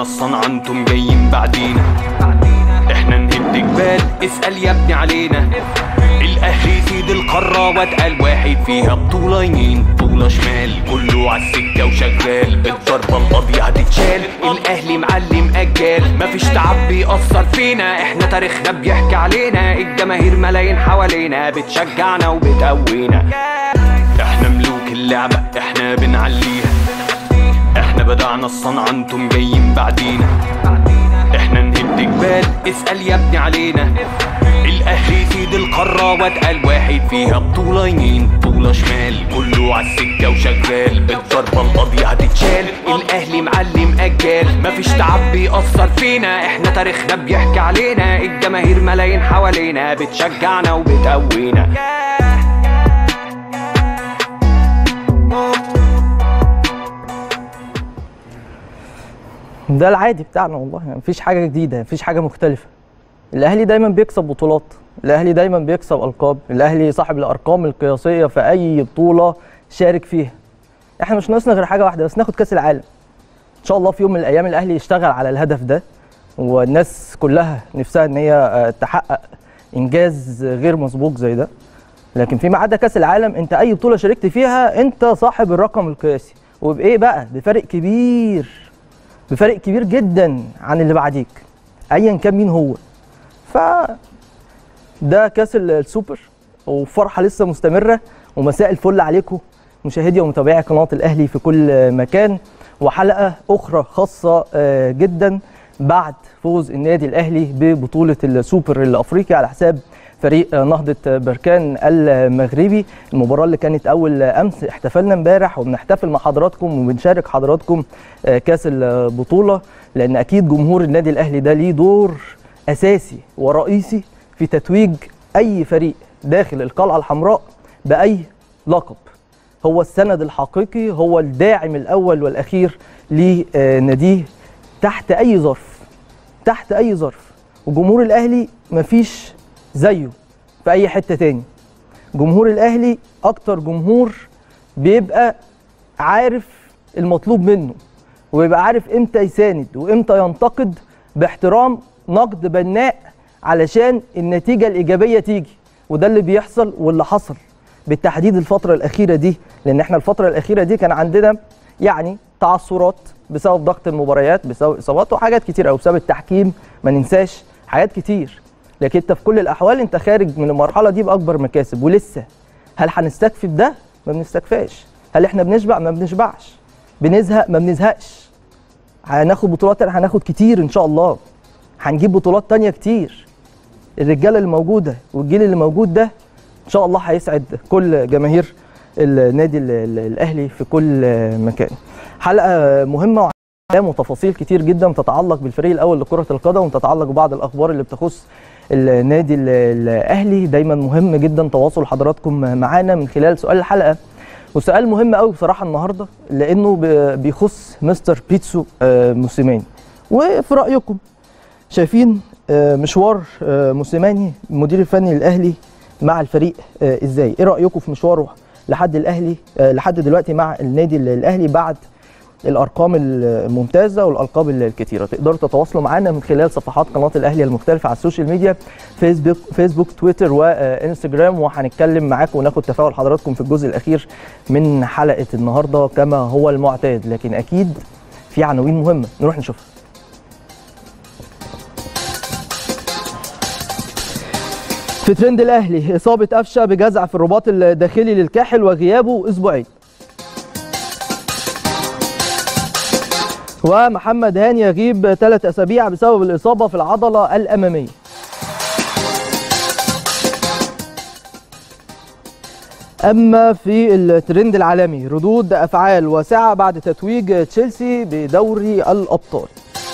الصنعة انتم جايين بعدينا احنا نهد جبال اسأل يا ابني علينا الاهلي سيد القارة واتقل واحد فيها بطولة يمين بطولة شمال كله عالسكة وشغال بالضربة القاضية هتتشال الاهلي معلم اجال مفيش تعب بيأثر فينا احنا تاريخنا بيحكي علينا الجماهير ملايين حوالينا بتشجعنا وبتقوينا احنا ملوك اللعبة احنا بنعليها احنا بدعنا الصنعة انتم جايين بعدينا احنا نهد جبال اسأل يا ابني علينا الاهلي سيد القارة واتقل واحد فيها بطولة يمين بطولة شمال كله عالسكة وشغال بالضربة القاضية هتتشال الاهلي معلم اجال مفيش تعب بيأثر فينا احنا تاريخنا بيحكي علينا الجماهير ملايين حوالينا بتشجعنا وبتقوينا ده العادي بتاعنا والله يعني مفيش حاجه جديده مفيش حاجه مختلفه الاهلي دايما بيكسب بطولات الاهلي دايما بيكسب القاب الاهلي صاحب الارقام القياسيه في اي بطوله شارك فيها احنا مش ناقصنا غير حاجه واحده بس ناخد كاس العالم ان شاء الله في يوم من الايام الاهلي يشتغل على الهدف ده والناس كلها نفسها ان هي آه، تحقق انجاز غير مسبوق زي ده لكن فيما عدا كاس العالم انت اي بطوله شاركت فيها انت صاحب الرقم القياسي وبايه بقى بفرق كبير بفرق كبير جدا عن اللي بعديك ايا كان مين هو ف ده كاس ال- السوبر وفرحه لسه مستمره ومساء الفل عليكم مشاهدي ومتابعي قناه الاهلي في كل مكان وحلقه اخرى خاصه آه، جدا بعد فوز النادي الاهلي ببطوله السوبر الافريقي على حساب فريق آه، نهضه بركان المغربي المباراه اللي كانت اول امس احتفلنا امبارح وبنحتفل مع حضراتكم وبنشارك حضراتكم آه، كاس البطوله لان اكيد جمهور النادي الاهلي ده ليه دور اساسي ورئيسي في تتويج اي فريق داخل القلعه الحمراء باي لقب هو السند الحقيقي هو الداعم الاول والاخير لناديه تحت اي ظرف تحت اي ظرف وجمهور الاهلي مفيش زيه في اي حته تاني جمهور الاهلي اكتر جمهور بيبقى عارف المطلوب منه ويبقى عارف امتى يساند وامتى ينتقد باحترام نقد بناء علشان النتيجه الايجابيه تيجي وده اللي بيحصل واللي حصل بالتحديد الفتره الاخيره دي لان احنا الفتره الاخيره دي كان عندنا يعني تعثرات بسبب ضغط المباريات بسبب اصابات وحاجات كتير او بسبب التحكيم ما ننساش حاجات كتير لكن انت في كل الاحوال انت خارج من المرحله دي باكبر مكاسب ولسه هل هنستكفي بده ما بنستكفاش هل احنا بنشبع ما بنشبعش بنزهق ما بنزهقش هناخد بطولات تانية هناخد كتير ان شاء الله هنجيب بطولات تانية كتير الرجاله اللي موجوده والجيل اللي موجود ده ان شاء الله هيسعد كل جماهير النادي ال- ال- الاهلي في كل مكان حلقه مهمه وكلام وتفاصيل كتير جدا تتعلق بالفريق الاول لكره القدم وتتعلق ببعض الاخبار اللي بتخص النادي ال- الاهلي دايما مهم جدا تواصل حضراتكم معانا من خلال سؤال الحلقه وسؤال مهم قوي بصراحه النهارده لانه ب- بيخص مستر بيتسو آه، موسيماني وفي رايكم شايفين آه، مشوار آه، موسيماني المدير الفني للاهلي مع الفريق آه، ازاي ايه رايكم في مشواره لحد الاهلي آه، لحد دلوقتي مع النادي الاهلي بعد الارقام الممتازه والالقاب الكتيره تقدروا تتواصلوا معنا من خلال صفحات قناه الاهلي المختلفه على السوشيال ميديا فيسبوك فيسبوك تويتر وانستجرام وهنتكلم معاكم وناخد تفاعل حضراتكم في الجزء الاخير من حلقه النهارده كما هو المعتاد لكن اكيد في عناوين مهمه نروح نشوفها في ترند الاهلي اصابه قفشه بجزع في الرباط الداخلي للكاحل وغيابه اسبوعين ومحمد هاني يغيب ثلاث اسابيع بسبب الاصابه في العضله الاماميه اما في الترند العالمي ردود افعال واسعه بعد تتويج تشيلسي بدوري الابطال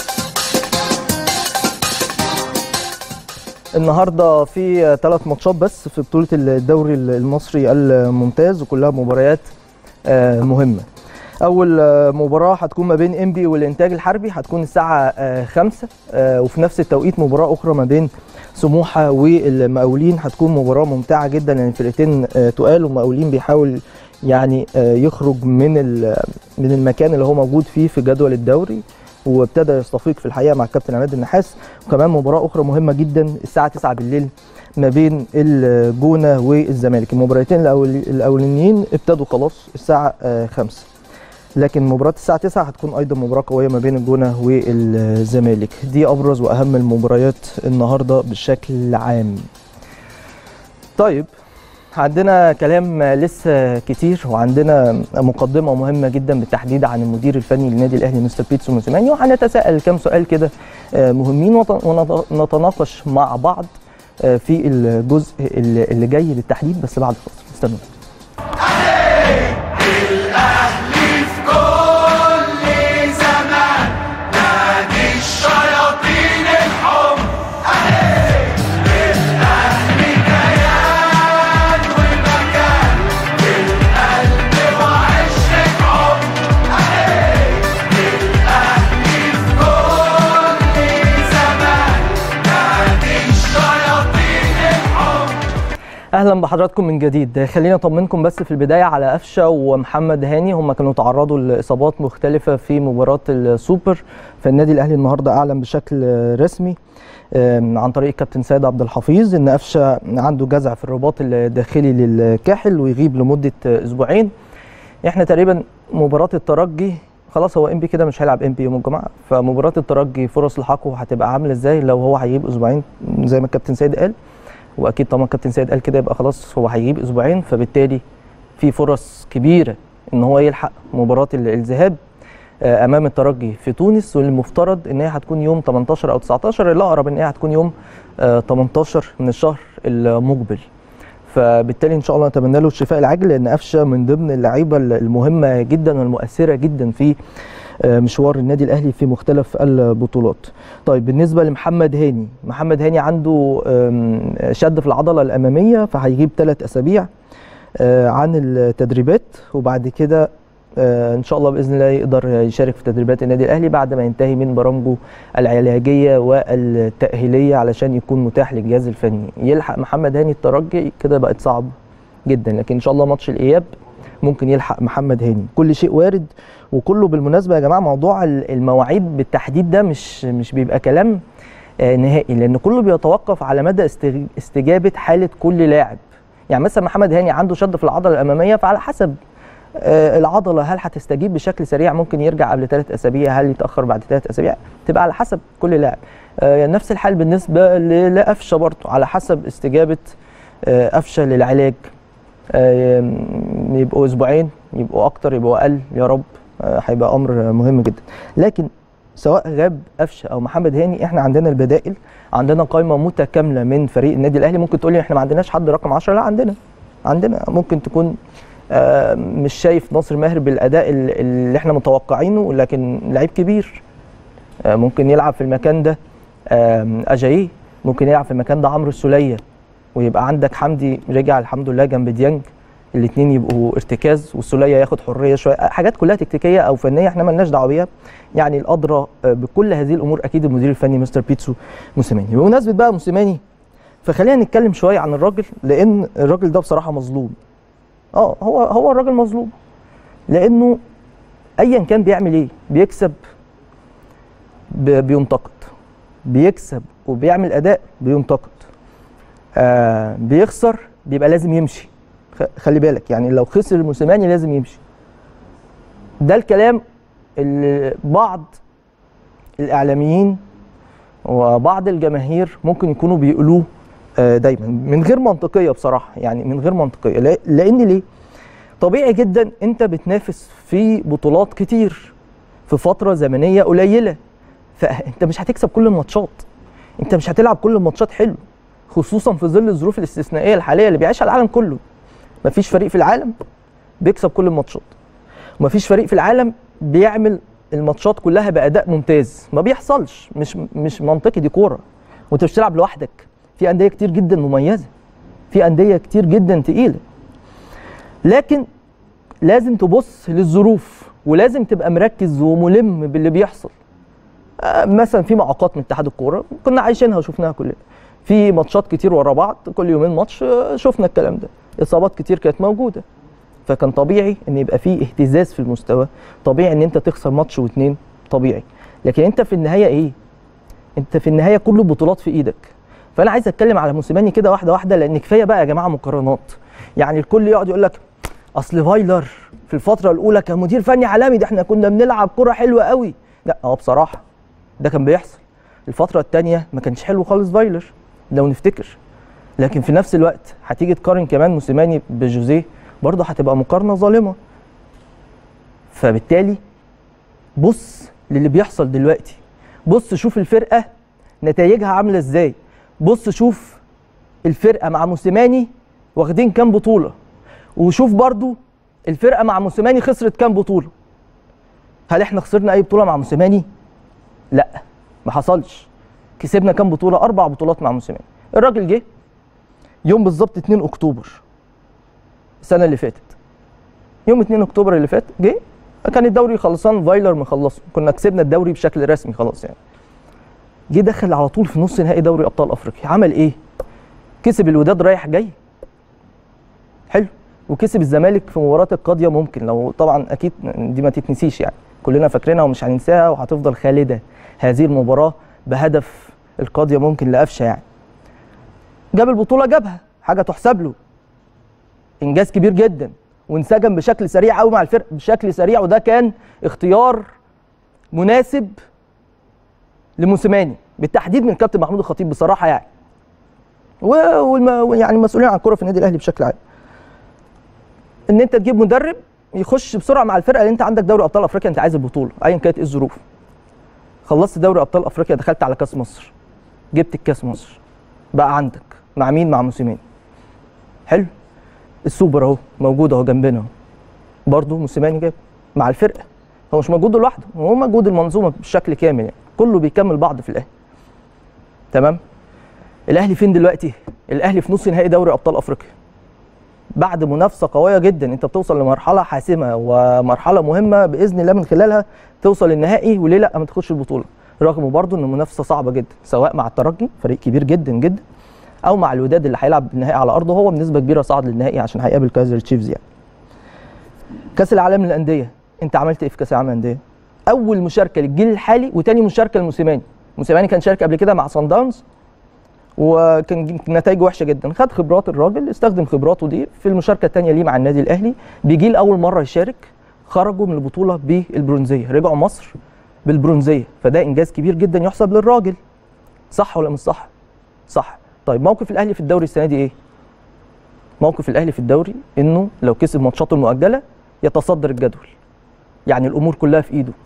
النهارده في ثلاث ماتشات بس في بطوله الدوري المصري الممتاز وكلها مباريات آه، مهمه اول آه، مباراه هتكون ما بين انبي والانتاج الحربي هتكون الساعه 5 وفي نفس التوقيت مباراه اخرى ما بين سموحه والمقاولين هتكون مباراه ممتعه جدا لان الفرقتين آه، تقال والمقاولين بيحاول يعني آه، يخرج من ال- من المكان اللي هو موجود فيه في جدول الدوري وابتدى يستفيق في الحقيقه مع الكابتن عماد النحاس وكمان مباراه اخرى مهمه جدا الساعه 9 بالليل ما بين الجونه والزمالك المباراتين الأول- الاولانيين ابتدوا خلاص الساعه آه، 5 لكن مباراه الساعه 9 هتكون ايضا مباراه قويه ما بين الجونه والزمالك دي ابرز واهم المباريات النهارده بشكل عام طيب عندنا كلام لسه كتير وعندنا مقدمه مهمه جدا بالتحديد عن المدير الفني للنادي الاهلي مستر بيتسو موسيماني وهنتساءل كام سؤال كده آه، مهمين وط- ونتناقش مع بعض آه، في الجزء اللي اللي جاي بالتحديد بس بعد الفاصل استنوا الشياطين الحب الأهلي كيان ومكان القلب وعشرة حب الأهلي في كل زمان نادي الشياطين الحب اهلا بحضراتكم من جديد خلينا اطمنكم بس في البدايه على قفشه ومحمد هاني هم كانوا تعرضوا لاصابات مختلفه في مباراه السوبر فالنادي الاهلي النهارده اعلن بشكل رسمي آم، عن طريق الكابتن سيد عبد الحفيظ ان قفشه عنده جزع في الرباط الداخلي للكاحل ويغيب لمده اسبوعين احنا تقريبا مباراه الترجي خلاص هو ام بي كده مش هيلعب ام بي يوم الجمعه فمباراه الترجي فرص لحاقه هتبقى عامله ازاي لو هو هيغيب اسبوعين زي ما الكابتن سيد قال واكيد طالما الكابتن سيد قال كده يبقى خلاص هو هيغيب اسبوعين فبالتالي في فرص كبيره ان هو يلحق مباراه ال- الذهاب آه، امام الترجي في تونس والمفترض ان هي هتكون يوم 18 او 19 الاقرب ان هي هتكون يوم آه، 18 من الشهر المقبل فبالتالي ان شاء الله نتمنى له الشفاء العاجل لان قفشه من ضمن اللعيبه المهمه جدا والمؤثره جدا في آه، مشوار النادي الاهلي في مختلف البطولات. طيب بالنسبه لمحمد هاني، محمد هاني عنده آم، شد في العضله الاماميه فهيغيب ثلاث اسابيع آه، عن التدريبات وبعد كده آه، ان شاء الله باذن الله يقدر يشارك في تدريبات النادي الاهلي بعد ما ينتهي من برامجه العلاجيه والتاهيليه علشان يكون متاح للجهاز الفني يلحق محمد هاني الترجي كده بقت صعب جدا لكن ان شاء الله ماتش الاياب ممكن يلحق محمد هاني كل شيء وارد وكله بالمناسبه يا جماعه موضوع ال- المواعيد بالتحديد ده مش مش بيبقى كلام آه، نهائي لان كله بيتوقف على مدى استج- استجابه حاله كل لاعب يعني مثلا محمد هاني عنده شد في العضله الاماميه فعلى حسب آه، العضله هل هتستجيب بشكل سريع ممكن يرجع قبل ثلاث اسابيع هل يتاخر بعد ثلاث اسابيع تبقى على حسب كل لاعب آه، نفس الحال بالنسبه ل- لقفشه برضه على حسب استجابه آه، قفشه للعلاج آه، يبقوا اسبوعين يبقوا اكتر يبقوا اقل يا رب آه، هيبقى امر مهم جدا لكن سواء غاب قفشه او محمد هاني احنا عندنا البدائل عندنا قائمه متكامله من فريق النادي الاهلي ممكن تقول لي احنا ما عندناش حد رقم 10 لا عندنا عندنا ممكن تكون آه، مش شايف ناصر ماهر بالاداء ال- اللي احنا متوقعينه لكن لعيب كبير آه، ممكن يلعب في المكان ده آم، اجاييه ممكن يلعب في المكان ده عمرو السوليه ويبقى عندك حمدي رجع الحمد لله جنب ديانج الاثنين يبقوا ارتكاز والسوليه ياخد حريه شويه حاجات كلها تكتيكيه او فنيه احنا مالناش دعوه بيها يعني الادرى آه، بكل هذه الامور اكيد المدير الفني مستر بيتسو موسيماني بمناسبه بقى موسيماني فخلينا نتكلم شويه عن الراجل لان الراجل ده بصراحه مظلوم اه هو هو الراجل مظلوم لانه ايا كان بيعمل ايه بيكسب ب- بينتقد بيكسب وبيعمل اداء بينتقد آه بيخسر بيبقى لازم يمشي خ- خلي بالك يعني لو خسر الموسيماني لازم يمشي ده الكلام اللي بعض الاعلاميين وبعض الجماهير ممكن يكونوا بيقولوه آه، دايما من غير منطقيه بصراحه يعني من غير منطقيه لا- لان ليه طبيعي جدا انت بتنافس في بطولات كتير في فتره زمنيه قليله فانت مش هتكسب كل الماتشات انت مش هتلعب كل الماتشات حلو خصوصا في ظل الظروف الاستثنائيه الحاليه اللي بيعيشها العالم كله مفيش فريق في العالم بيكسب كل الماتشات ومفيش فريق في العالم بيعمل الماتشات كلها باداء ممتاز ما بيحصلش مش مش منطقي دي كوره وانت مش بتلعب لوحدك في انديه كتير جدا مميزه في انديه كتير جدا تقيله لكن لازم تبص للظروف ولازم تبقى مركز وملم باللي بيحصل آه، مثلا في معوقات من اتحاد الكوره كنا عايشينها وشفناها كلنا في ماتشات كتير ورا بعض كل يومين ماتش آه، شفنا الكلام ده اصابات كتير كانت موجوده فكان طبيعي ان يبقى في اهتزاز في المستوى طبيعي ان انت تخسر ماتش واتنين طبيعي لكن انت في النهايه ايه انت في النهايه كل البطولات في ايدك فانا عايز اتكلم على موسيماني كده واحده واحده لان كفايه بقى يا جماعه مقارنات يعني الكل يقعد يقول لك اصل فايلر في الفتره الاولى كان مدير فني عالمي ده احنا كنا بنلعب كره حلوه قوي لا هو بصراحه ده كان بيحصل الفتره الثانيه ما كانش حلو خالص فايلر لو نفتكر لكن في نفس الوقت هتيجي تقارن كمان موسيماني بجوزيه برضه هتبقى مقارنه ظالمه فبالتالي بص للي بيحصل دلوقتي بص شوف الفرقه نتائجها عامله ازاي بص شوف الفرقه مع موسيماني واخدين كام بطوله وشوف برضو الفرقه مع موسيماني خسرت كام بطوله هل احنا خسرنا اي بطوله مع موسيماني لا ما حصلش كسبنا كام بطوله اربع بطولات مع موسيماني الراجل جه يوم بالظبط 2 اكتوبر السنه اللي فاتت يوم 2 اكتوبر اللي فات جه كان الدوري خلصان فايلر مخلصه كنا كسبنا الدوري بشكل رسمي خلاص يعني جه دخل على طول في نص نهائي دوري ابطال افريقيا عمل ايه كسب الوداد رايح جاي حلو وكسب الزمالك في مباراه القاضيه ممكن لو طبعا اكيد دي ما تتنسيش يعني كلنا فاكرينها ومش هننساها وهتفضل خالده هذه المباراه بهدف القاضيه ممكن لقفشه يعني جاب البطوله جابها حاجه تحسب له انجاز كبير جدا وانسجم بشكل سريع قوي مع الفرق بشكل سريع وده كان اختيار مناسب لموسيماني بالتحديد من كابتن محمود الخطيب بصراحه يعني و- والم... يعني المسؤولين عن الكره في النادي الاهلي بشكل عام ان انت تجيب مدرب يخش بسرعه مع الفرقه اللي انت عندك دوري ابطال افريقيا انت عايز البطوله ايا كانت ايه الظروف خلصت دوري ابطال افريقيا دخلت على كاس مصر جبت الكاس مصر بقى عندك مع مين مع موسيماني حلو السوبر اهو موجود اهو جنبنا اهو برضه موسيماني جاب مع الفرقه هو مش موجود لوحده هو موجود المنظومه بشكل كامل يعني كله بيكمل بعض في الاهلي تمام الاهلي فين دلوقتي الاهلي في نص نهائي دوري ابطال افريقيا بعد منافسه قويه جدا انت بتوصل لمرحله حاسمه ومرحله مهمه باذن الله من خلالها توصل للنهائي وليه لا ما تاخدش البطوله رغم برضه ان المنافسه صعبه جدا سواء مع الترجي فريق كبير جدا جدا او مع الوداد اللي هيلعب النهائي على ارضه هو بنسبه كبيره صعد للنهائي عشان هيقابل كايزر تشيفز يعني كاس العالم للانديه انت عملت ايه في كاس العالم للانديه اول مشاركه للجيل الحالي وتاني مشاركه لموسيماني موسيماني كان شارك قبل كده مع صن داونز وكان نتائجه وحشه جدا خد خبرات الراجل استخدم خبراته دي في المشاركه الثانيه ليه مع النادي الاهلي بيجي اول مره يشارك خرجوا من البطوله بالبرونزيه رجعوا مصر بالبرونزيه فده انجاز كبير جدا يحسب للراجل صح ولا مش صح صح طيب موقف الاهلي في الدوري السنه دي ايه موقف الاهلي في الدوري انه لو كسب ماتشاته المؤجله يتصدر الجدول يعني الامور كلها في ايده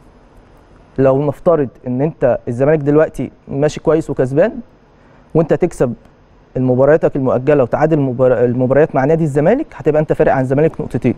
لو نفترض ان انت الزمالك دلوقتي ماشي كويس وكسبان وانت تكسب المبارياتك المؤجله وتعادل المبار- المباريات مع نادي الزمالك هتبقى انت فارق عن الزمالك نقطتين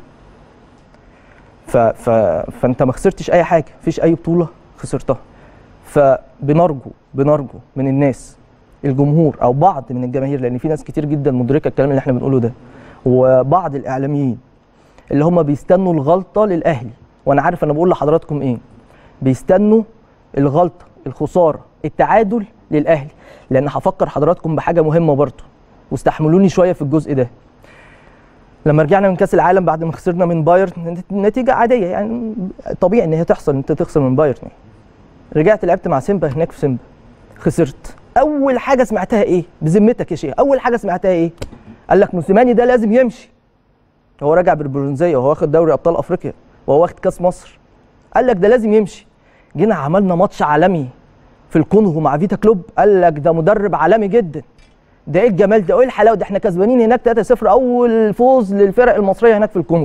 ف... ف... فانت ما خسرتش اي حاجه مفيش اي بطوله خسرتها فبنرجو بنرجو من الناس الجمهور او بعض من الجماهير لان في ناس كتير جدا مدركه الكلام اللي احنا بنقوله ده وبعض الاعلاميين اللي هم بيستنوا الغلطه للاهلي وانا عارف انا بقول لحضراتكم ايه بيستنوا الغلطه الخساره التعادل للاهلي لان هفكر حضراتكم بحاجه مهمه برضه واستحملوني شويه في الجزء ده لما رجعنا من كاس العالم بعد ما خسرنا من بايرن نتيجه عاديه يعني طبيعي ان هي تحصل انت تخسر من بايرن يعني. رجعت لعبت مع سيمبا هناك في سيمبا خسرت اول حاجه سمعتها ايه بذمتك يا شيخ اول حاجه سمعتها ايه قال لك موسيماني ده لازم يمشي هو راجع بالبرونزيه وهو واخد دوري ابطال افريقيا وهو واخد كاس مصر قال لك ده لازم يمشي جينا عملنا ماتش عالمي في الكونغو مع فيتا كلوب قال لك ده مدرب عالمي جدا ده ايه الجمال ده وايه الحلاوه ده احنا كسبانين هناك 3-0 اول فوز للفرق المصريه هناك في الكونغو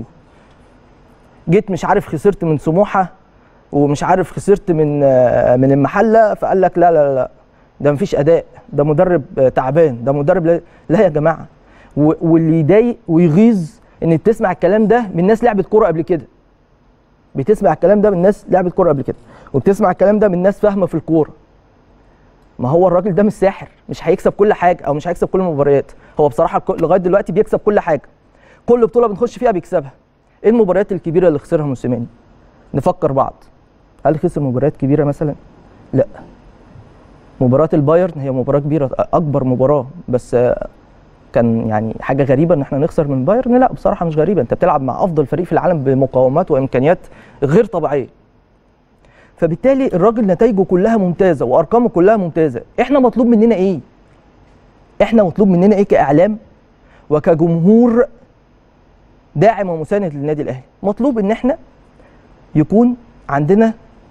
جيت مش عارف خسرت من سموحه ومش عارف خسرت من آه، من المحله فقال لك لا لا لا ده مفيش اداء ده مدرب آه، تعبان ده مدرب لا, لا يا جماعه و- واللي يضايق ويغيظ ان تسمع الكلام ده من ناس لعبت كوره قبل كده بتسمع الكلام ده من ناس لعبت كوره قبل كده وبتسمع الكلام ده من ناس فاهمه في الكوره ما هو الراجل ده مش ساحر مش هيكسب كل حاجه او مش هيكسب كل المباريات هو بصراحه الك- لغايه دلوقتي بيكسب كل حاجه كل بطوله بنخش فيها بيكسبها ايه المباريات الكبيره اللي خسرها موسيماني نفكر بعض هل خسر مباريات كبيره مثلا لا مباراه البايرن هي مباراه كبيره اكبر مباراه بس آه، كان يعني حاجه غريبه ان احنا نخسر من بايرن لا بصراحه مش غريبه انت بتلعب مع افضل فريق في العالم بمقاومات وامكانيات غير طبيعيه فبالتالي الراجل نتائجه كلها ممتازه وارقامه كلها ممتازه احنا مطلوب مننا ايه احنا مطلوب مننا ايه كاعلام وكجمهور داعم ومساند للنادي الاهلي مطلوب ان احنا يكون عندنا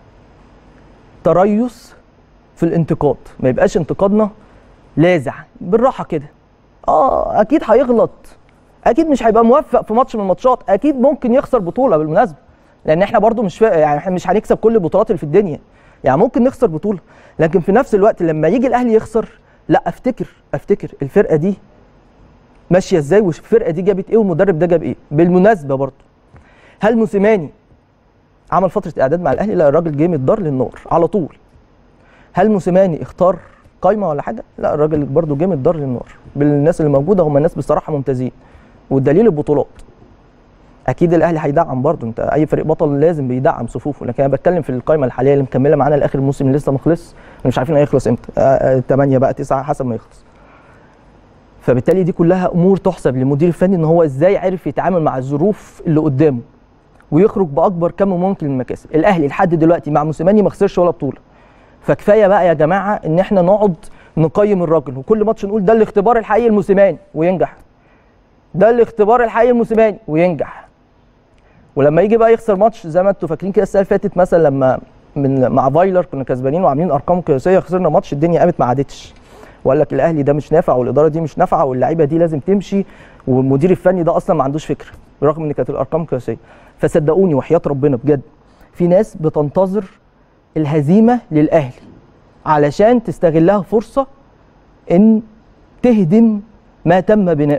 تريث في الانتقاد ما يبقاش انتقادنا لاذع بالراحه كده اه اكيد هيغلط اكيد مش هيبقى موفق في ماتش من الماتشات اكيد ممكن يخسر بطوله بالمناسبه لان احنا برضو مش فا... يعني احنا مش هنكسب كل البطولات اللي في الدنيا يعني ممكن نخسر بطوله لكن في نفس الوقت لما يجي الاهلي يخسر لا افتكر افتكر الفرقه دي ماشيه ازاي والفرقه دي جابت ايه والمدرب ده جاب ايه بالمناسبه برضو هل موسيماني عمل فتره اعداد مع الاهلي لا الراجل جه متضر للنار على طول هل موسيماني اختار قايمه ولا حاجه لا الراجل برضو جه متضر للنار بالناس اللي موجوده هم الناس بصراحه ممتازين والدليل البطولات اكيد الاهلي هيدعم برضه انت اي فريق بطل لازم بيدعم صفوفه لكن انا بتكلم في القائمه الحاليه اللي مكمله معانا لاخر الموسم اللي لسه ما خلص مش عارفين هيخلص امتى 8 بقى 9 حسب ما يخلص فبالتالي دي كلها امور تحسب للمدير الفني ان هو ازاي عرف يتعامل مع الظروف اللي قدامه ويخرج باكبر كم ممكن من المكاسب الاهلي لحد دلوقتي مع موسيماني ما خسرش ولا بطوله فكفايه بقى يا جماعه ان احنا نقعد نقيم الراجل وكل ماتش نقول ده الاختبار الحقيقي الموسيماني وينجح ده الاختبار الحقيقي الموسيماني وينجح ولما يجي بقى يخسر ماتش زي ما انتوا فاكرين كده السنه اللي فاتت مثلا لما من مع فايلر كنا كسبانين وعاملين ارقام قياسيه خسرنا ماتش الدنيا قامت ما عادتش وقال لك الاهلي ده مش نافع والاداره دي مش نافعه واللعيبه دي لازم تمشي والمدير الفني ده اصلا ما عندوش فكره برغم ان كانت الارقام قياسيه فصدقوني وحياه ربنا بجد في ناس بتنتظر الهزيمه للاهلي علشان تستغلها فرصه ان تهدم ما تم بنائه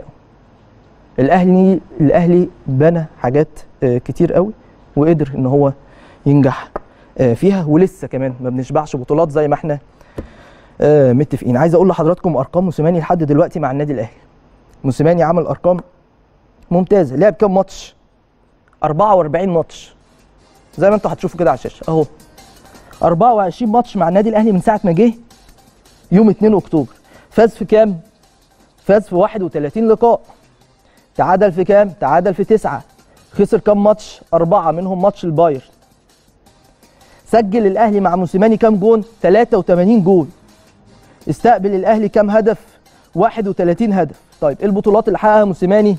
الاهلي الاهلي بنى حاجات آه، كتير قوي وقدر ان هو ينجح آه، فيها ولسه كمان ما بنشبعش بطولات زي ما احنا آه، متفقين عايز اقول لحضراتكم ارقام موسيماني لحد دلوقتي مع النادي الاهلي موسيماني عمل ارقام ممتازه لعب كام ماتش 44 ماتش زي ما انتوا هتشوفوا كده على الشاشه اهو 24 ماتش مع النادي الاهلي من ساعه ما جه يوم 2 اكتوبر فاز في كام فاز في 31 لقاء تعادل في كام تعادل في تسعة خسر كام ماتش أربعة منهم ماتش البايرن سجل الأهلي مع موسيماني كام جون 83 جون استقبل الأهلي كام هدف 31 هدف طيب ايه البطولات اللي حققها موسيماني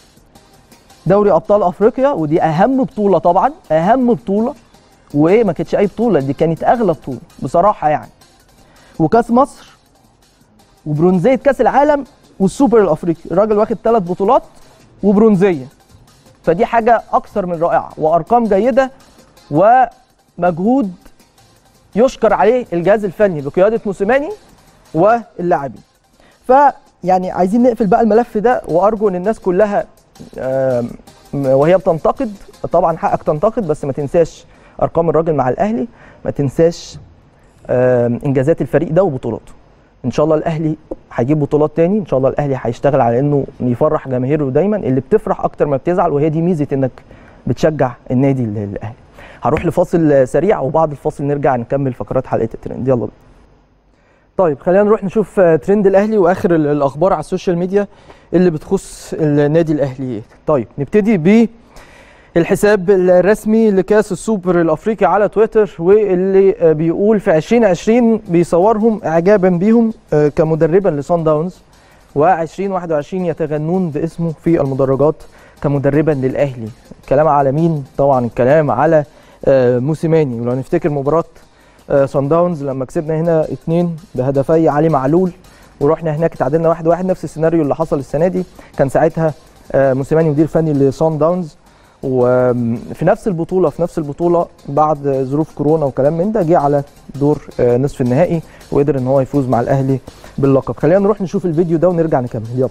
دوري ابطال افريقيا ودي اهم بطوله طبعا اهم بطوله وايه ما كانتش اي بطوله دي كانت اغلى بطوله بصراحه يعني وكاس مصر وبرونزيه كاس العالم والسوبر الافريقي الراجل واخد ثلاث بطولات وبرونزيه فدي حاجه اكثر من رائعه وارقام جيده ومجهود يشكر عليه الجهاز الفني بقياده موسيماني واللاعبين فيعني عايزين نقفل بقى الملف ده وارجو ان الناس كلها آم، وهي بتنتقد طبعا حقك تنتقد بس ما تنساش ارقام الراجل مع الاهلي ما تنساش آم، انجازات الفريق ده وبطولاته ان شاء الله الاهلي هيجيب بطولات تاني ان شاء الله الاهلي هيشتغل على انه يفرح جماهيره دايما اللي بتفرح اكتر ما بتزعل وهي دي ميزه انك بتشجع النادي ال- الاهلي هروح لفاصل سريع وبعد الفاصل نرجع نكمل فقرات حلقه الترند يلا بينا طيب خلينا نروح نشوف آه، ترند الاهلي واخر ال- الاخبار على السوشيال ميديا اللي بتخص النادي الاهلي طيب نبتدي ب الحساب الرسمي لكاس السوبر الافريقي على تويتر واللي آه، بيقول في 2020 بيصورهم اعجابا بيهم آه، كمدربا لصن داونز و2021 يتغنون باسمه في المدرجات كمدربا للاهلي كلام على مين طبعا الكلام على آه، موسيماني ولو نفتكر مباراه آه، صن داونز لما كسبنا هنا اتنين بهدفي علي معلول ورحنا هناك اتعادلنا واحد واحد نفس السيناريو اللي حصل السنه دي كان ساعتها آه، موسيماني مدير فني لصن داونز وفي نفس البطوله في نفس البطوله بعد ظروف كورونا وكلام من ده جه على دور آه، نصف النهائي وقدر ان هو يفوز مع الاهلي باللقب خلينا نروح نشوف الفيديو ده ونرجع نكمل يلا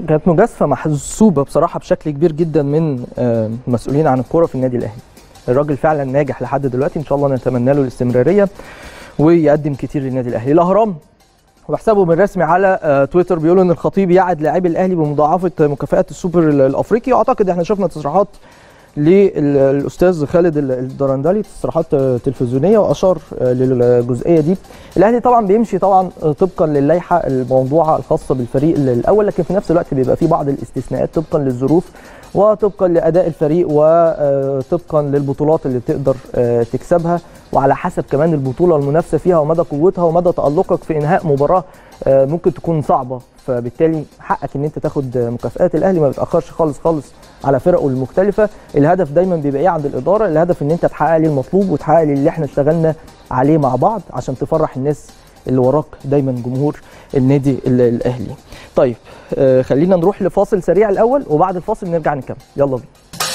كانت مجازفه محسوبه بصراحه بشكل كبير جدا من آه، المسؤولين عن الكوره في النادي الاهلي الراجل فعلا ناجح لحد دلوقتي ان شاء الله نتمنى له الاستمراريه ويقدم كتير للنادي الاهلي الاهرام وحسابهم الرسمي على آه، تويتر بيقولوا ان الخطيب يعد لاعبي الاهلي بمضاعفه مكافآت السوبر ال- الافريقي واعتقد احنا شفنا تصريحات للاستاذ خالد ال- الدرندلي تصريحات آه، تلفزيونيه واشار آه، للجزئيه دي الاهلي طبعا بيمشي طبعا آه، طبقا للائحه الموضوعه الخاصه بالفريق ال- الاول لكن في نفس الوقت بيبقى في بعض الاستثناءات طبقا للظروف وطبقا لاداء الفريق وطبقا للبطولات اللي بتقدر آه، تكسبها وعلى حسب كمان البطوله المنافسه فيها ومدى قوتها ومدى تالقك في انهاء مباراه آه، ممكن تكون صعبه فبالتالي حقك ان انت تاخد آه، مكافآت الاهلي ما بيتاخرش خالص خالص على فرقه المختلفه الهدف دايما بيبقى ايه عند الاداره الهدف ان انت تحقق لي المطلوب وتحقق لي اللي احنا اشتغلنا عليه مع بعض عشان تفرح الناس اللي وراك دايما جمهور النادي ال- الاهلي طيب آه، خلينا نروح لفاصل سريع الاول وبعد الفاصل نرجع نكمل يلا بينا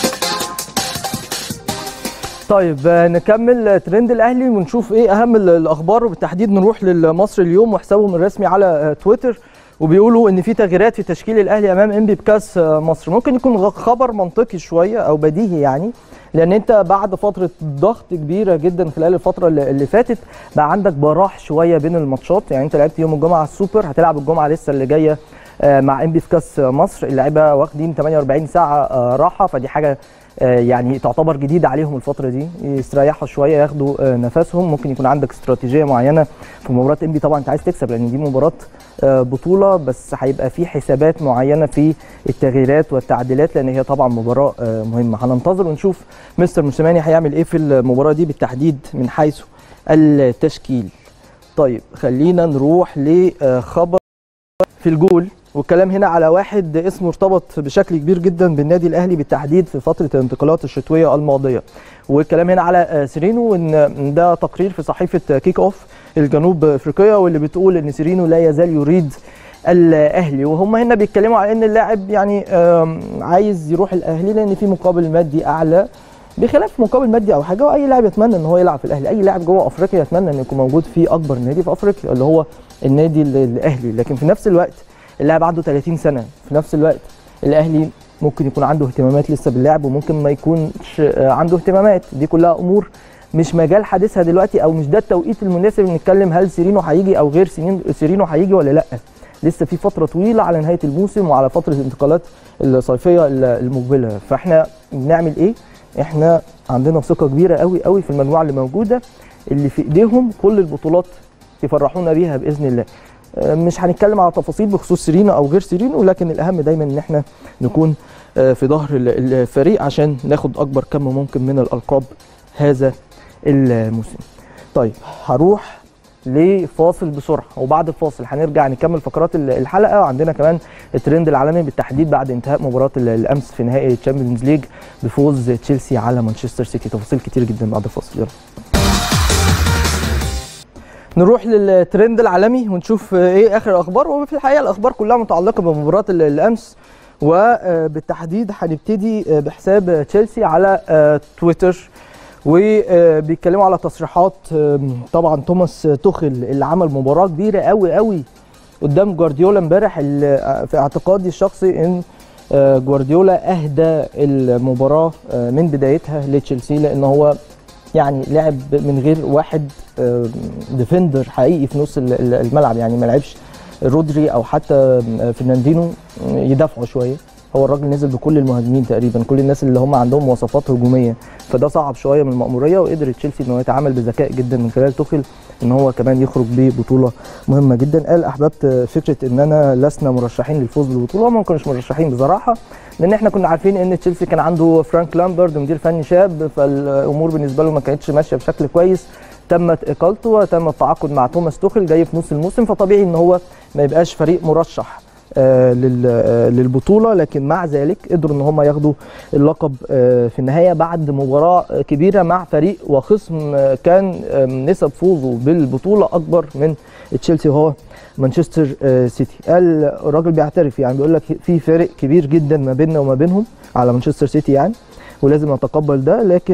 طيب آه، نكمل آه، ترند الاهلي ونشوف ايه اهم ال- الاخبار وبالتحديد نروح للمصر اليوم وحسابهم الرسمي على آه، تويتر وبيقولوا ان في تغييرات في تشكيل الاهلي امام انبي بكاس آه، مصر ممكن يكون غ- خبر منطقي شويه او بديهي يعني لان انت بعد فتره ضغط كبيره جدا خلال الفتره اللي اللي فاتت بقى عندك براح شويه بين الماتشات يعني انت لعبت يوم الجمعه السوبر هتلعب الجمعه لسه اللي جايه آه، مع انبي في كاس مصر اللعيبه واخدين 48 ساعه آه، راحه فدي حاجه آه، يعني تعتبر جديده عليهم الفتره دي يستريحوا شويه ياخدوا آه، نفسهم ممكن يكون عندك استراتيجيه معينه في مباراه انبي طبعا انت عايز تكسب لان دي مباراه آه، بطوله بس هيبقى في حسابات معينه في التغييرات والتعديلات لان هي طبعا مباراه آه، مهمه هننتظر ونشوف مستر موسيماني هيعمل ايه في المباراه دي بالتحديد من حيث التشكيل طيب خلينا نروح لخبر في الجول والكلام هنا على واحد اسمه ارتبط بشكل كبير جدا بالنادي الاهلي بالتحديد في فتره الانتقالات الشتويه الماضيه والكلام هنا على آه، سيرينو وان ده تقرير في صحيفه كيك اوف الجنوب افريقيه واللي بتقول ان سيرينو لا يزال يريد الاهلي وهم هنا بيتكلموا على ان اللاعب يعني آم، عايز يروح الاهلي لان في مقابل مادي اعلى بخلاف مقابل مادي او حاجه واي لاعب يتمنى ان هو يلعب في الاهلي اي لاعب جوه افريقيا يتمنى ان يكون موجود في اكبر نادي في افريقيا اللي هو النادي ال- الاهلي لكن في نفس الوقت اللاعب عنده 30 سنه في نفس الوقت الاهلي ممكن يكون عنده اهتمامات لسه باللعب وممكن ما يكونش آه، عنده اهتمامات دي كلها امور مش مجال حديثها دلوقتي او مش ده التوقيت المناسب ان نتكلم هل سيرينو هيجي او غير سيرين- سيرينو هيجي ولا لا لسه في فتره طويله على نهايه الموسم وعلى فتره الانتقالات الصيفيه ال- المقبله فاحنا بنعمل ايه احنا عندنا ثقه كبيره قوي قوي في المجموعه اللي موجوده اللي في ايديهم كل البطولات يفرحونا بيها باذن الله آه، مش هنتكلم على تفاصيل بخصوص سيرينو او غير سيرينو لكن الاهم دايما ان احنا نكون آه، في ظهر ال- الفريق عشان ناخد اكبر كم ممكن من الالقاب هذا الموسم طيب هروح لفاصل بسرعه وبعد الفاصل هنرجع نكمل فقرات ال- الحلقه وعندنا كمان الترند العالمي بالتحديد بعد انتهاء مباراه ال- الامس في نهائي الشامبيونز ليج بفوز تشيلسي على مانشستر سيتي تفاصيل كتير جدا بعد الفاصل يلا نروح للترند العالمي ونشوف ايه اخر الاخبار وفي الحقيقه الاخبار كلها متعلقه بمباراه ال- الامس وبالتحديد هنبتدي بحساب تشيلسي على آه، تويتر وبيتكلموا على تصريحات آم، طبعا توماس توخل اللي عمل مباراه كبيره قوي قوي قدام جوارديولا امبارح اللي في اعتقادي الشخصي ان آه، جوارديولا اهدى المباراه آه، من بدايتها لتشيلسي لان هو يعني لعب من غير واحد آم، ديفندر حقيقي في نص ال- ال- الملعب يعني ما لعبش رودري او حتى آم، فرناندينو يدافعوا شويه هو الراجل نزل بكل المهاجمين تقريبا كل الناس اللي هم عندهم مواصفات هجوميه فده صعب شويه من المأموريه وقدر تشيلسي ان هو يتعامل بذكاء جدا من خلال توخل ان هو كمان يخرج ببطوله مهمه جدا قال احببت فكره اننا لسنا مرشحين للفوز بالبطوله ما كناش مرشحين بصراحه لان احنا كنا عارفين ان تشيلسي كان عنده فرانك لامبرد مدير فني شاب فالامور بالنسبه له ما كانتش ماشيه بشكل كويس تمت اقالته وتم التعاقد مع توماس توخل جاي في نص الموسم فطبيعي ان هو ما يبقاش فريق مرشح آه، لل- آه، للبطوله لكن مع ذلك قدروا ان هم ياخدوا اللقب آه، في النهايه بعد مباراه كبيره مع فريق وخصم آه، كان آه، نسب فوزه بالبطوله اكبر من تشيلسي وهو مانشستر آه، سيتي قال الراجل بيعترف يعني بيقول لك في فرق كبير جدا ما بيننا وما بينهم على مانشستر سيتي يعني ولازم نتقبل ده لكن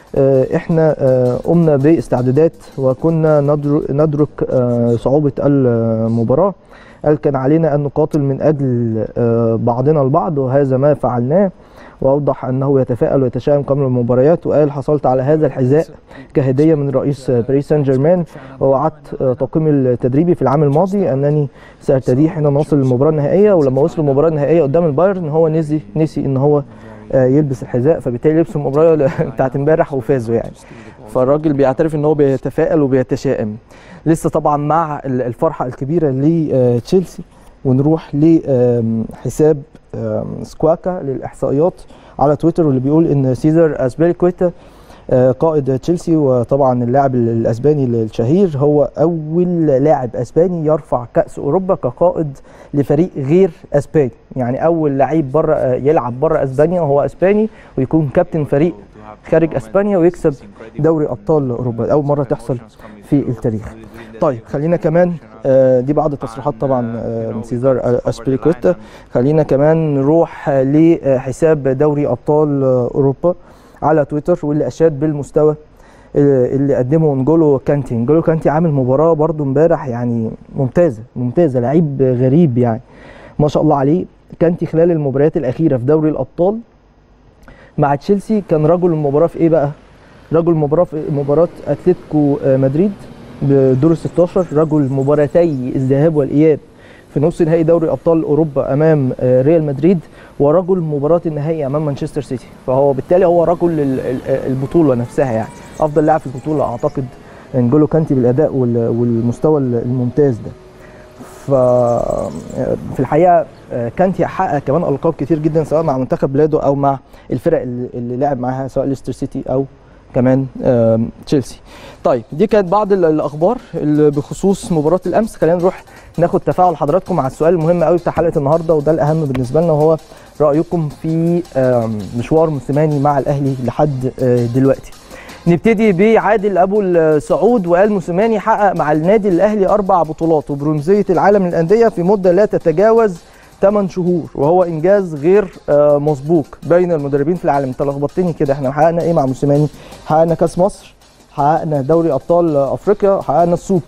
آه، احنا آه، قمنا باستعدادات وكنا ندر- ندرك آه، صعوبه المباراه قال كان علينا ان نقاتل من اجل آه، بعضنا البعض وهذا ما فعلناه واوضح انه يتفائل ويتشائم قبل المباريات وقال حصلت على هذا الحذاء كهديه من رئيس باريس سان جيرمان ووعدت آه، طاقمي التدريبي في العام الماضي انني سارتديه حين نصل للمباراه النهائيه ولما وصل المباراه النهائيه قدام البايرن هو نسي نسي ان هو آه، يلبس الحذاء فبالتالي لبس المباراه بتاعت امبارح وفازوا يعني فالراجل بيعترف ان هو بيتفائل وبيتشائم لسه طبعا مع ال- الفرحه الكبيره لتشيلسي ونروح لحساب سكواكا للاحصائيات على تويتر واللي بيقول ان سيزر اسبيليكويتا آه، قائد تشيلسي وطبعا اللاعب ال- الاسباني الشهير هو اول لاعب اسباني يرفع كاس اوروبا كقائد لفريق غير اسباني يعني اول لعيب بره آه، يلعب بره اسبانيا وهو اسباني ويكون كابتن فريق خارج اسبانيا ويكسب دوري ابطال اوروبا اول مره تحصل في التاريخ طيب خلينا كمان آه، دي بعض التصريحات طبعا آه، من سيزار اسبريكوتا خلينا كمان نروح آه، لحساب دوري ابطال آه، اوروبا على تويتر واللي اشاد بالمستوى آه، اللي قدمه نجولو كانتي نجولو كانتي عامل مباراه برضو امبارح يعني ممتازه ممتازه لعيب غريب يعني ما شاء الله عليه كانتي خلال المباريات الاخيره في دوري الابطال مع تشيلسي كان رجل المباراه في ايه بقى رجل المباراه في مباراه اتلتيكو آه، مدريد بدور ال 16 رجل مباراتي الذهاب والاياب في نص نهائي دوري ابطال اوروبا امام آه، ريال مدريد ورجل مباراه النهائي امام مانشستر سيتي فهو بالتالي هو رجل ال- ال- البطوله نفسها يعني افضل لاعب في البطوله اعتقد انجولو كانتي بالاداء وال- والمستوى الممتاز ده ف في الحقيقه آه، كانتي حقق كمان القاب كتير جدا سواء مع منتخب بلاده او مع الفرق اللي اللي لعب معاها سواء ليستر سيتي او كمان آم، تشيلسي طيب دي كانت بعض ال- الاخبار اللي بخصوص مباراه الامس خلينا نروح ناخد تفاعل حضراتكم مع السؤال المهم قوي بتاع حلقه النهارده وده الاهم بالنسبه لنا وهو رايكم في آم، مشوار موسيماني مع الاهلي لحد آه، دلوقتي نبتدي بعادل ابو السعود وقال موسيماني حقق مع النادي الاهلي اربع بطولات وبرونزيه العالم للانديه في مده لا تتجاوز 8 شهور وهو انجاز غير آه، مسبوق بين المدربين في العالم انت لخبطتني كده احنا حققنا ايه مع موسيماني حققنا كاس مصر حققنا دوري ابطال افريقيا حققنا السوبر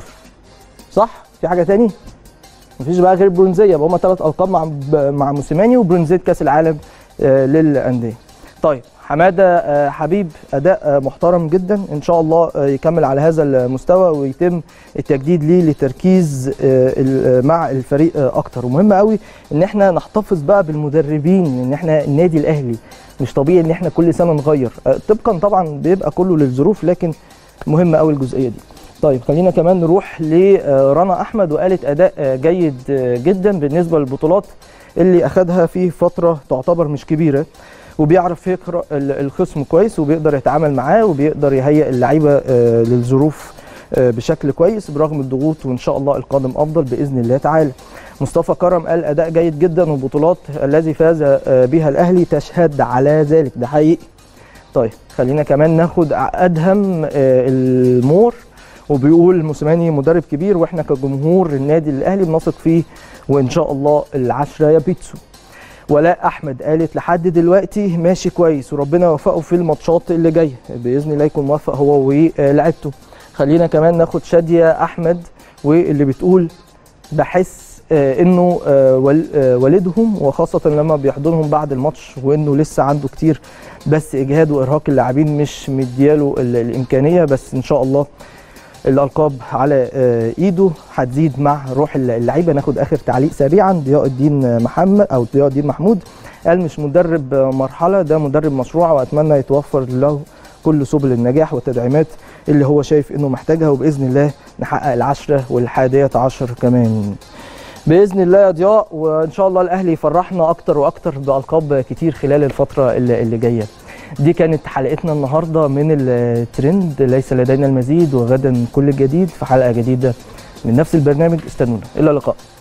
صح في حاجه تاني مفيش بقى غير برونزيه يبقى هما ثلاث القاب مع مع موسيماني وبرونزيه كاس العالم آه، للانديه طيب حماده آه، حبيب اداء آه، محترم جدا ان شاء الله آه، يكمل على هذا المستوى ويتم التجديد ليه لتركيز آه، ال- مع الفريق آه، اكتر ومهم قوي ان احنا نحتفظ بقى بالمدربين ان احنا النادي الاهلي مش طبيعي ان احنا كل سنه نغير آه، طبقا طبعا بيبقى كله للظروف لكن مهم قوي الجزئيه دي طيب خلينا كمان نروح لرنا احمد وقالت اداء آه، جيد آه، جدا بالنسبه للبطولات اللي اخذها في فتره تعتبر مش كبيره وبيعرف يقرا ال- الخصم كويس وبيقدر يتعامل معاه وبيقدر يهيئ اللعيبه آه، للظروف آه، بشكل كويس برغم الضغوط وان شاء الله القادم افضل باذن الله تعالى مصطفى كرم قال اداء جيد جدا والبطولات الذي فاز آه، بها الاهلي تشهد على ذلك ده حقيقي طيب خلينا كمان ناخد ادهم آه، المور وبيقول موسيماني مدرب كبير واحنا كجمهور النادي الاهلي بنثق فيه وان شاء الله العشره يا بيتسو ولاء احمد قالت لحد دلوقتي ماشي كويس وربنا يوفقه في الماتشات اللي جايه باذن الله يكون موفق هو ولعبته خلينا كمان ناخد شاديه احمد واللي بتقول بحس آه، انه آه، وال- آه، والدهم وخاصه لما بيحضنهم بعد الماتش وانه لسه عنده كتير بس اجهاد وارهاق اللاعبين مش مدياله ال- الامكانيه بس ان شاء الله الالقاب على آه، ايده هتزيد مع روح اللعيبه ناخد اخر تعليق سريعا ضياء الدين محمد او ضياء الدين محمود قال مش مدرب مرحله ده مدرب مشروع واتمنى يتوفر له كل سبل النجاح والتدعيمات اللي هو شايف انه محتاجها وباذن الله نحقق العشره والحادية عشر كمان باذن الله يا ضياء وان شاء الله الاهلي يفرحنا اكتر واكتر بالقاب كتير خلال الفتره اللي, اللي جايه دي كانت حلقتنا النهارده من الترند ليس لدينا المزيد وغدا كل جديد في حلقه جديده من نفس البرنامج استنونا الى اللقاء